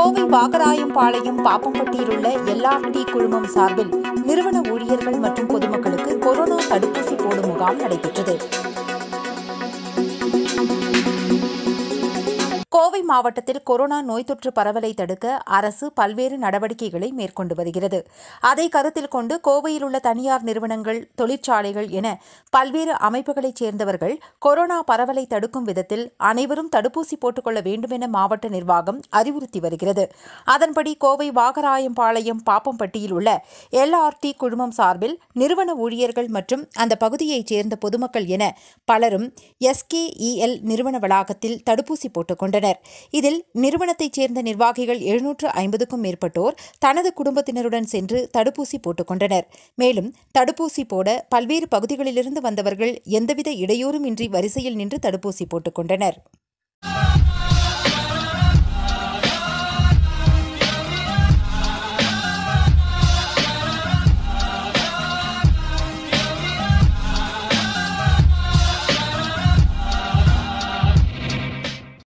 கோவை வாகராயம்பாளையம் பாப்பம்பட்டியில் உள்ள எல்ஆர்டி குழுமம் சார்பில் நிறுவன ஊழியர்கள் மற்றும் பொதுமக்களுக்கு கொரோனா தடுப்பூசி போடும் முகாம் நடைபெற்றது கோவை மாவட்டத்தில் கொரோனா நோய் தொற்று பரவலை தடுக்க அரசு பல்வேறு நடவடிக்கைகளை மேற்கொண்டு வருகிறது அதை கருத்தில் கொண்டு கோவையில் உள்ள தனியார் நிறுவனங்கள் தொழிற்சாலைகள் என பல்வேறு அமைப்புகளைச் சேர்ந்தவர்கள் கொரோனா பரவலை தடுக்கும் விதத்தில் அனைவரும் தடுப்பூசி போட்டுக்கொள்ள வேண்டும் என மாவட்ட நிர்வாகம் அறிவுறுத்தி வருகிறது அதன்படி கோவை வாகராயம்பாளையம் பாப்பம்பட்டியில் உள்ள எல்ஆர்டி குழுமம் சார்பில் நிறுவன ஊழியர்கள் மற்றும் அந்த பகுதியைச் சேர்ந்த பொதுமக்கள் என பலரும் எஸ்கேஇஎல் நிறுவன வளாகத்தில் தடுப்பூசி போட்டுக் கொண்டனர் இதில் நிறுவனத்தைச் சேர்ந்த நிர்வாகிகள் எழுநூற்று ஐம்பதுக்கும் மேற்பட்டோர் தனது குடும்பத்தினருடன் சென்று தடுப்பூசி போட்டுக் கொண்டனர் மேலும் தடுப்பூசி போட பல்வேறு பகுதிகளிலிருந்து வந்தவர்கள் எந்தவித இடையூறும் இன்றி வரிசையில் நின்று தடுப்பூசி போட்டுக் கொண்டனர்